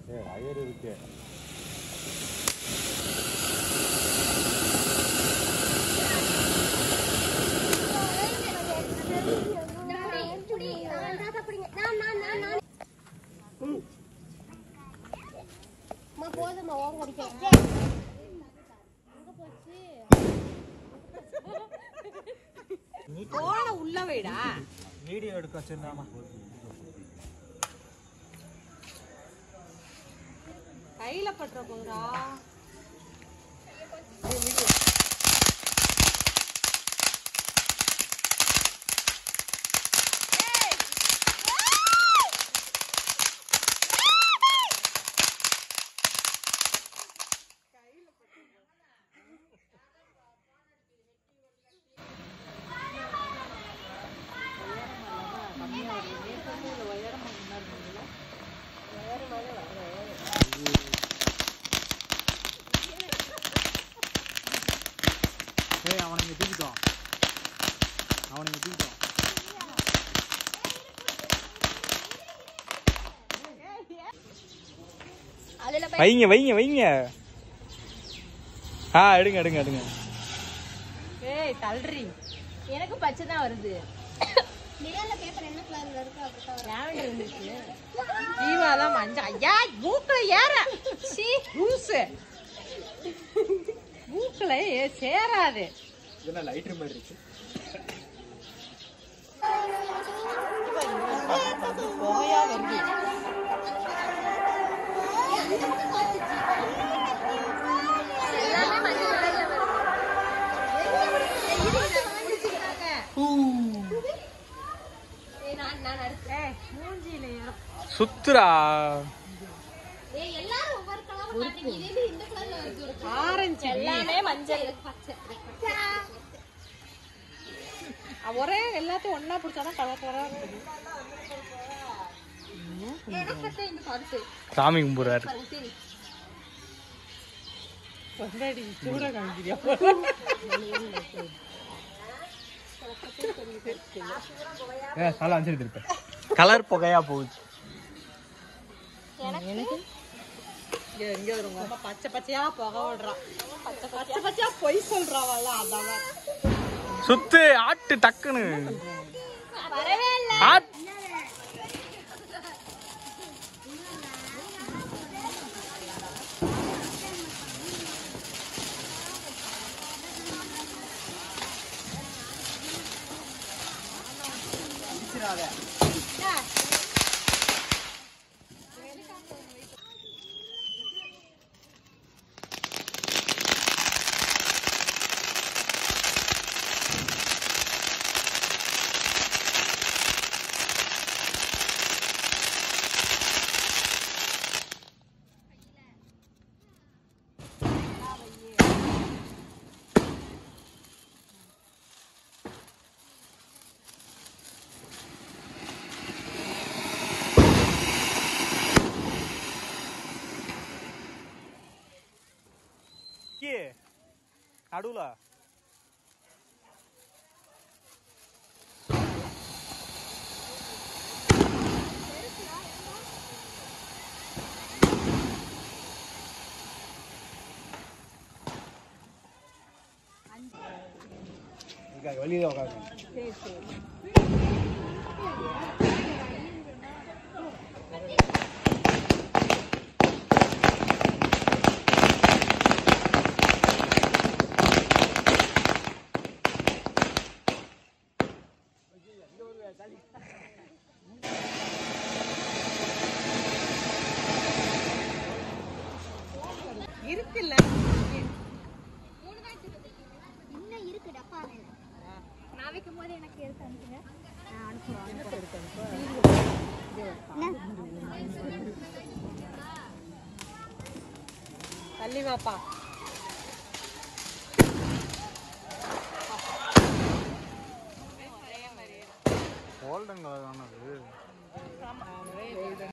ஏ அயர் இருக்கு போதுமா ஓங்க அடிக்க போன உள்ள வைடா வீடியோ எடுக்க வச்சிருந்தாமா கையில பற்ற போதுடா ஏய் அவனுங்க தூக்கிட்டோம் அவனுங்க தூக்கிட்டோம் அதுல வைங்க வைங்க வைங்க ஆ எடுங்க எடுங்க எடுங்க ஏய் தள்ளுறி எனக்கு பச்சை தான் வருது நிழல்ல பேப்பர் என்ன கலர்ல இருக்கு அப்படிதான் லாவெண்டர் இருந்துச்சு ஜீவா தான் மஞ்சள் ஐயா மூக்குல ஏற சீ லூசு மூக்குல ஏ- சேராது என்ன லைட்டர் மாதிரி இருக்கு புகையா வருது எல்லாமே மஞ்சள் கலர்ல ஏய் நான் நான் அடுத்து ஏய் மூஞ்சியில ஏற சுத்துறா ஏய் எல்லாரும் ஒவ்வொரு கலர் காட்டுங்க இதே இந்த கலர்ல வருது ஆரஞ்சு எல்லாமே மஞ்சள் பச்சை ஒரே எல்லாத்தையும் ஒண்ணா பிடிச்சாதான் கலர் கலரா இருக்குது எனக்கு இந்த கருத்து சாமி கும்பிடுறாரு பாருங்க சரி கொண்டாடி சூட காமிக்கிறியா ஏ நல்லா அஞ்சு எடுத்துருப்பேன் கலர் புகையா போகுது இங்க இங்க வருங்க அம்மா பச்சை பச்சையா புகை விடுறான் பச்சை பச்சை பச்சையா பொய் சொல்றாவல்ல அதான் சுத்து ஆட்டு டக்குன்னு வரவே இல்ல ஆட் நடுவுல வெளியே உட்காந்து இருக்குல்ல இன்னும் இருக்கு டப்பா நான் வைக்கும் போது எனக்கு எடுத்து அனுப்புங்க தள்ளி வாப்பா கோல்டன் கலர் ஆனது